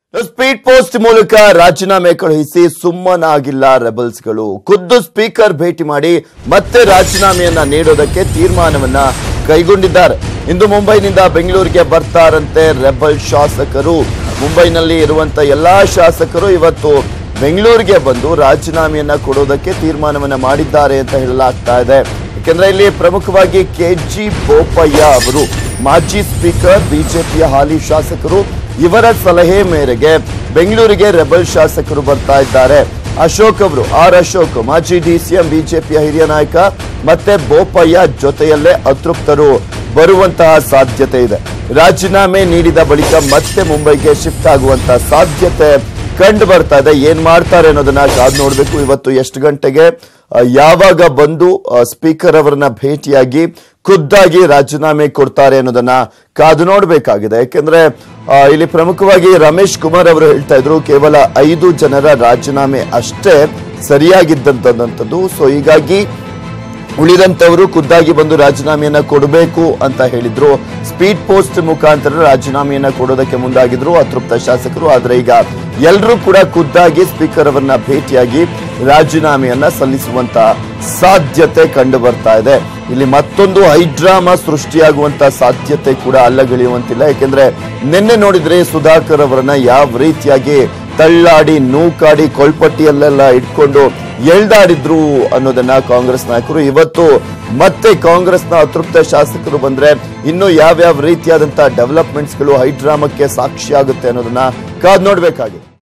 speed post ಮೂಲಕ ರಾಜೀನಾಮೆ ಕಳುಹಿಸಿ ಸುಮ್ಮನಾಗಿಲ್ಲ ರೆಬಲ್ಸ್ಗಳು ಖುದ್ದು ಸ್ಪೀಕರ್ ಭೇಟಿ ಮಾಡಿ ಮತ್ತೆ ರಾಜೀನಾಮೆಯನ್ನ ನೀಡೋದಕ್ಕೆ ತೀರ್ಮಾನವನ್ನ ಕೈಗೊಂಡಿದ್ದಾರೆ ಇಂದು ಮುಂಬೈನಿಂದ ಬೆಂಗಳೂರಿಗೆ ಬರ್ತಾರಂತೆ ರೆಬಲ್ ಶಾಸಕರು ಮುಂಬೈನಲ್ಲಿ ಇರುವಂತ ಎಲ್ಲಾ ಶಾಸಕರು ಇವತ್ತು ಬೆಂಗಳೂರಿಗೆ ಬಂದು ರಾಜೀನಾಮೆಯನ್ನ ಕೊಡೋದಕ್ಕೆ ತೀರ್ಮಾನವನ್ನ ಮಾಡಿದ್ದಾರೆ ಅಂತ ಹೇಳಲಾಗ್ತಾ ಇದೆ ಯಾಕೆಂದ್ರೆ ಇಲ್ಲಿ ಪ್ರಮುಖವಾಗಿ ಕೆ ಜಿ ಬೋಪಯ್ಯ ಅವರು ಮಾಜಿ ಸ್ಪೀಕರ್ ಬಿಜೆಪಿಯ ಹಾಲಿ ಶಾಸಕರು ಇವರ ಸಲಹೆ ಮೇರೆಗೆ ಬೆಂಗಳೂರಿಗೆ ರೆಬಲ್ ಶಾಸಕರು ಬರ್ತಾ ಇದ್ದಾರೆ ಅಶೋಕ್ ಅವರು ಆರ್ ಅಶೋಕ್ ಮಾಜಿ ಡಿಸಿಎಂ ಬಿಜೆಪಿಯ ಹಿರಿಯ ನಾಯಕ ಮತ್ತೆ ಬೋಪಯ್ಯ ಜೊತೆಯಲ್ಲೇ ಅತೃಪ್ತರು ಬರುವಂತಹ ಸಾಧ್ಯತೆ ಇದೆ ರಾಜೀನಾಮೆ ನೀಡಿದ ಬಳಿಕ ಮತ್ತೆ ಮುಂಬೈಗೆ ಶಿಫ್ಟ್ ಆಗುವಂತಹ ಸಾಧ್ಯತೆ ಕಂಡು ಬರ್ತಾ ಇದೆ ಏನ್ ಮಾಡ್ತಾರೆ ಅನ್ನೋದನ್ನ ಕಾದು ನೋಡ್ಬೇಕು ಇವತ್ತು ಎಷ್ಟು ಗಂಟೆಗೆ ಆ, ಯಾವಾಗ ಬಂದು ಸ್ಪೀಕರ್ ಅವರನ್ನ ಭೇಟಿಯಾಗಿ ಖುದ್ದಾಗಿ ರಾಜೀನಾಮೆ ಕೊಡ್ತಾರೆ ಅನ್ನೋದನ್ನ ಕಾದು ನೋಡಬೇಕಾಗಿದೆ ಯಾಕೆಂದ್ರೆ ಆ, ಇಲ್ಲಿ ಪ್ರಮುಖವಾಗಿ ರಮೇಶ್ ಕುಮಾರ್ ಅವರು ಹೇಳ್ತಾ ಇದ್ರು ಕೇವಲ ಐದು ಜನರ ರಾಜೀನಾಮೆ ಅಷ್ಟೇ ಸರಿಯಾಗಿದ್ದಂಥದ್ದು ಸೊ ಹೀಗಾಗಿ ಉಳಿದಂತವರು ಖುದ್ದಾಗಿ ಬಂದು ರಾಜೀನಾಮೆಯನ್ನ ಕೊಡಬೇಕು ಅಂತ ಹೇಳಿದ್ರು ಸ್ಪೀಡ್ ಪೋಸ್ಟ್ ಮುಖಾಂತರ ರಾಜೀನಾಮೆಯನ್ನ ಕೊಡೋದಕ್ಕೆ ಮುಂದಾಗಿದ್ರು ಅತೃಪ್ತ ಶಾಸಕರು ಆದ್ರೆ ಈಗ ಎಲ್ಲರೂ ಕೂಡ ಖುದ್ದಾಗಿ ಸ್ಪೀಕರ್ ಅವರನ್ನ ಭೇಟಿಯಾಗಿ ರಾಜೀನಾಮೆಯನ್ನ ಸಲ್ಲಿಸುವಂತ ಸಾಧ್ಯತೆ ಕಂಡು ಬರ್ತಾ ಇದೆ ಇಲ್ಲಿ ಮತ್ತೊಂದು ಹೈಡ್ರಾಮಾ ಸೃಷ್ಟಿಯಾಗುವಂತ ಸಾಧ್ಯತೆ ಕೂಡ ಅಲ್ಲಗಳೆಯುವಂತಿಲ್ಲ ಯಾಕೆಂದ್ರೆ ನಿನ್ನೆ ನೋಡಿದ್ರೆ ಸುಧಾಕರ್ ಅವರನ್ನ ಯಾವ ರೀತಿಯಾಗಿ ತಳ್ಳಾಡಿ ನೂಕಾಡಿ ಕೊಳ್ಪಟ್ಟಿಯಲ್ಲೆಲ್ಲ ಇಟ್ಕೊಂಡು ಎಳ್ದಾಡಿದ್ರು ಅನ್ನೋದನ್ನ ಕಾಂಗ್ರೆಸ್ ನಾಯಕರು ಇವತ್ತು ಮತ್ತೆ ಕಾಂಗ್ರೆಸ್ನ ಅತೃಪ್ತ ಶಾಸಕರು ಬಂದ್ರೆ ಇನ್ನು ಯಾವ್ಯಾವ ರೀತಿಯಾದಂತಹ ಡೆವಲಪ್ಮೆಂಟ್ಸ್ಗಳು ಹೈಡ್ರಾಮಕ್ಕೆ ಸಾಕ್ಷಿ ಆಗುತ್ತೆ ಅನ್ನೋದನ್ನ ಕಾದ್ ನೋಡ್ಬೇಕಾಗಿದೆ